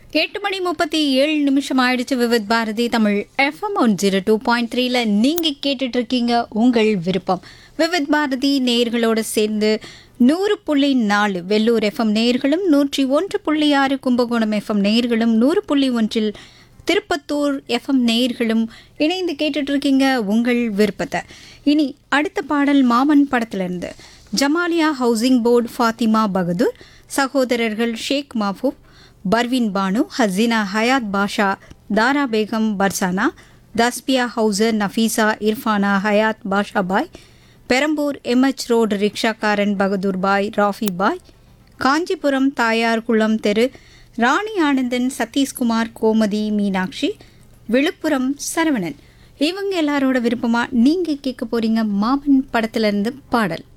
எட்டு மணி முப்பத்தி ஏழு நிமிஷம் ஆயிடுச்சு Vividh Bharati Tamil FM one zero two point த்ரீல நீங்கள் கேட்டுட்டு இருக்கீங்க உங்கள் விருப்பம் விவித் பாரதி நேயர்களோடு சேர்ந்து நூறு புள்ளி நாலு வெள்ளூர் எஃப்எம் நேயர்களும் நூற்றி ஒன்று புள்ளி ஆறு கும்பகோணம் எஃப்எம் நேயர்களும் நூறு புள்ளி ஒன்றில் திருப்பத்தூர் எஃப்எம் நேயர்களும் இணைந்து கேட்டுட்டு இருக்கீங்க உங்கள் விருப்பத்தை இனி அடுத்த பாடல் மாமன் படத்திலிருந்து ஜமாலியா ஹவுசிங் போர்டு ஃபாத்திமா பகதூர் சகோதரர்கள் ஷேக் மாஃபூப் பர்வின் பானு ஹசீனா ஹயாத் பாஷா தாரா பேகம் பர்சானா தஸ்பியா ஹவுசர் நஃபீசா இர்ஃபானா ஹயாத் பாஷா பாய் பெரம்பூர் எம்எச் ரோடு ரிக்ஷாக்காரன் பகதூர் பாய் ராஃபி பாய் காஞ்சிபுரம் தாயார் குளம் தெரு ராணி ஆனந்தன் சதீஷ்குமார் கோமதி மீனாட்சி விழுப்புரம் சரவணன் இவங்க எல்லாரோட விருப்பமா நீங்க கேட்க போறீங்க மாமன் படத்துல இருந்து பாடல்